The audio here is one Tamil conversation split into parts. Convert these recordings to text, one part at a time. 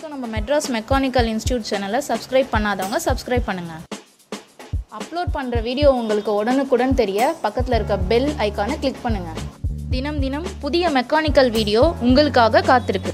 வரைக்கும் நம்ம மெட்ராஸ் மெக்கானிக்கல் இன்ஸ்டியூட் சேனலை சப்ஸ்கிரைப் பண்ணாதவங்க சப்ஸ்கிரைப் பண்ணுங்கள் அப்லோட் பண்ணுற வீடியோ உங்களுக்கு உடனுக்குடன் தெரிய பக்கத்தில் இருக்க பெல் ஐக்கானை கிளிக் பண்ணுங்கள் தினம் தினம் புதிய மெக்கானிக்கல் வீடியோ உங்களுக்காக காத்திருக்கு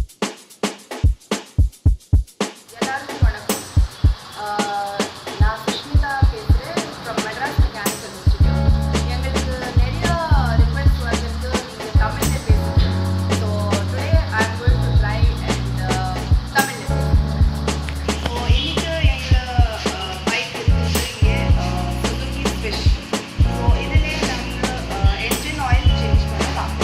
எல்லாருக்கும் வணக்கம் ஆஹ் நான் சுஷ்மிதா பேசுகிறேன் ஃப்ரம் மெட்ராஸ் மெக்கானிக்கல் இன்ஸ்டிடியூட் எங்களுக்கு நிறைய ரிக்வெஸ்ட் வந்திருக்கு நீங்கள் தமிழில் பேசுங்க so today I am going to try and தமிழில் பேசுகிறேன் ஸோ இன்னைக்கு எங்கள் பைக் இருக்குது இங்கே சுசுகி ஸ்விஷ் ஸோ இதிலே நாங்கள் என்ஜின் ஆயில் சேஞ்ச் பண்ணலாம்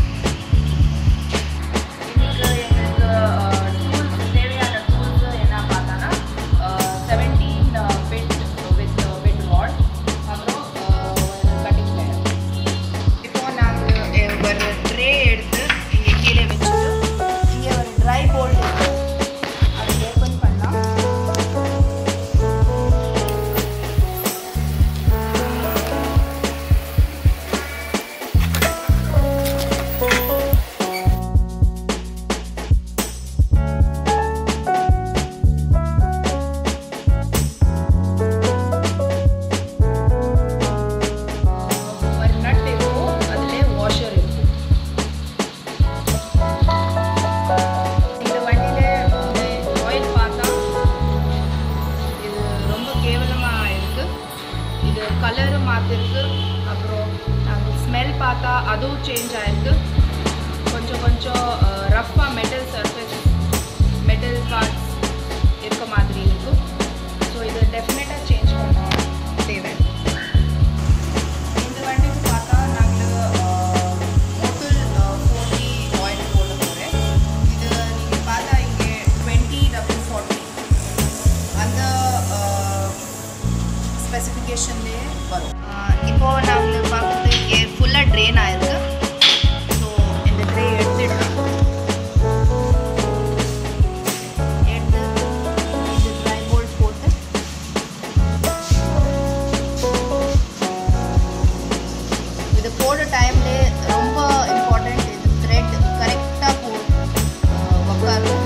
இன்னைக்கு எங்களுக்கு டூல்ஸ் தேவையான டூல்ஸ் என்ன பார்த்தோன்னா seventeen bed with bed rod அப்புறம் ஒரு கட்டிங் பிளேயர் இப்போ நாங்கள் ஒரு ட்ரே எடுத்து இங்கே கீழே வச்சுட்டு இங்கே ஒரு ட்ரை போல்ட் இருக்கு அதை ஓப்பன் பண்ணலாம் ஒரு நட் இருக்கும் அதிலே வாஷர் இருக்கும் இந்த வண்டியில ஆயில் பார்த்தா இது ரொம்ப கேவலமாக இருக்கு இது கலரு மாற்றிருக்கு அப்புறம் நாங்கள் ஸ்மெல் பார்த்தா அதுவும் சேஞ்ச் ஆயிருக்கு கொஞ்சம் கொஞ்சம் ரஃப்பாக மெட்டல் சர்ஃபேஸ் மெட்டல் பார்ட்ஸ் இருக்க மாதிரி இருக்கும் ஸோ இது டெஃபினட்டாக சேஞ்ச் பண்ண தேவை இந்த வண்டிக்கு பார்த்தா நாங்கள் மோட்டல் ஃபோர்ட்டி ஆயில் போட போகிறேன் இது நீங்கள் பார்த்தா இங்கே டுவெண்ட்டி டபுள் ஃபார்ட்டி அந்த ஸ்பெசிஃபிகேஷன்லேயே வரும் இப்போது நாங்கள் பார்க்குறது இங்கே ஃபுல்லாக ட்ரெயின் ஆயிருக்கு ஸோ இந்த ட்ரே எடுத்துடலாம் எடுத்து இது ட்ரை போல்ட் போட்டு இது போடுற டைம்ல ரொம்ப இம்பார்ட்டன்ட் இது த்ரெட் கரெக்டாக போ உட்காரும்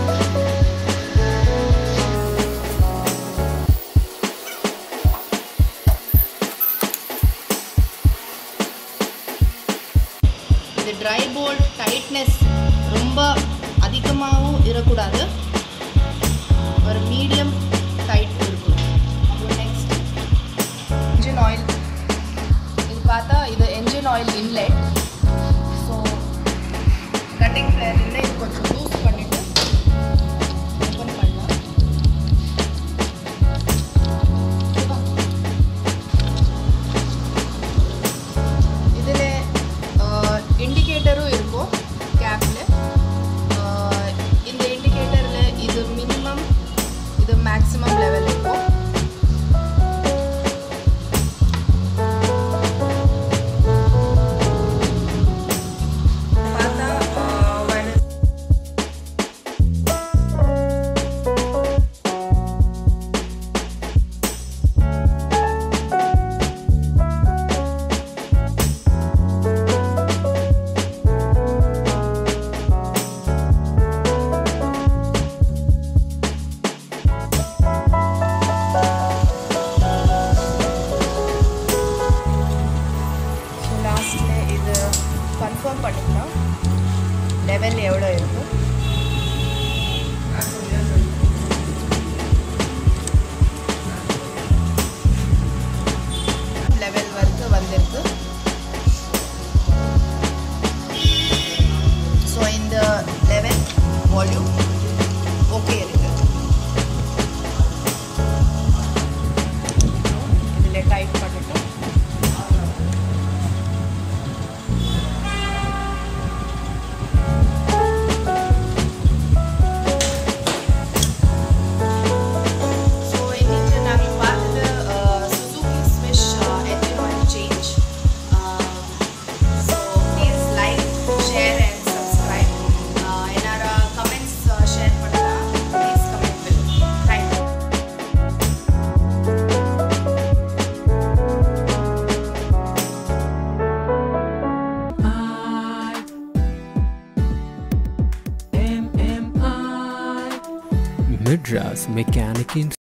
இது ட்ரை போல்ட் டைட்னஸ் ரொம்ப அதிகமாகவும் இருக்கக்கூடாது ஒரு மீடியம் டைட் இருக்கும் அப்புறம் நெக்ஸ்ட் இன்ஜின் ஆயில் இது பார்த்தா இது engine oil inlet so cutting பிளேயர்லேருந்து இது கொஞ்சம் லூஸ் பண்ணிவிட்டு ஓப்பன் பண்ணலாம் இதில் இண்டிகேட்டரும் இருக்கும் கேப்பில் இந்த இண்டிகேட்டரில் இது மினிமம் இது மேக்ஸிமம் லெவல் இருக்கும் பார்த்தா மைனஸ் ஸோ லாஸ்ட்டில் இது கன்ஃபார்ம் பண்ணிக்கலாம் லெவல் எவ்வளோ இருக்கும் லெவல் வரைக்கும் வந்திருக்கு ஸோ இந்த லெவல் வால்யூம் ஓகே இருக்கு இதில் டைட் பண்ணிட்டோம் ஸோ இன்னைக்கு நாங்கள் பார்த்தது Suzuki swish engine oil change so please like share and subscribe என்னோட கமெண்ட்ஸ் ஷேர் பண்ணலாம் ப்ளீஸ் Madras Mechanic Institute.